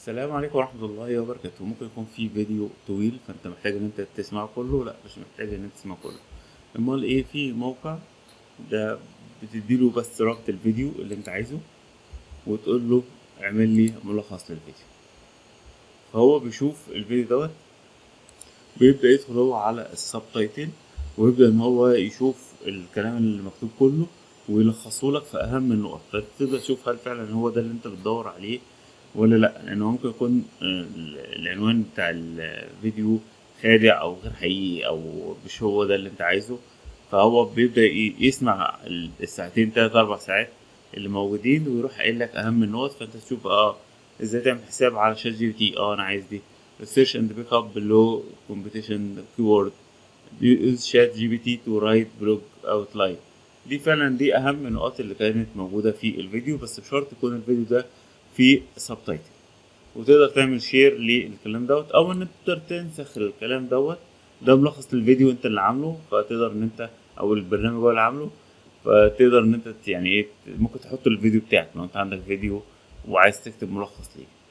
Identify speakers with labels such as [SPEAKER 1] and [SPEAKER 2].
[SPEAKER 1] السلام عليكم ورحمة الله وبركاته ممكن يكون في فيديو طويل فانت محتاج ان انت تسمعه كله لا مش محتاج ان انت تسمعه كله امال ايه في موقع ده بتديله بس رابط الفيديو اللي انت عايزه وتقول له اعمل لي ملخص للفيديو فهو بيشوف الفيديو دوت بيبدأ يدخل هو على السب تايتل ويبدأ ان هو يشوف الكلام اللي مكتوب كله ويلخصه لك في اهم النقط فتبدأ تشوف هل فعلا هو ده اللي انت بتدور عليه ولا لا لانه ممكن يكون آه، العنوان بتاع الفيديو خادع او غير حقيقي او مش هو ده اللي انت عايزه فهو بيبدا ي- يسمع الساعتين تلات اربع ساعات اللي موجودين ويروح قايل لك اهم النقط فانت تشوف اه ازاي تعمل حساب على شات جي بي تي اه انا عايز دي سيرش اند بيك اب لو كومبيتيشن كيورد يوز شات جي بي تي تو رايت بلوج اوتلاين دي فعلا دي اهم النقاط اللي كانت موجوده في الفيديو بس بشرط يكون الفيديو ده فيه سب تايتل وتقدر تعمل شير للكلام دوت او ان انت تقدر تنسخ الكلام دوت ده ملخص للفيديو انت اللي عامله فتقدر ان انت او البرنامج هو اللي عامله فتقدر ان انت يعني ايه ممكن تحط الفيديو بتاعك لو انت عندك فيديو وعايز تكتب ملخص ليه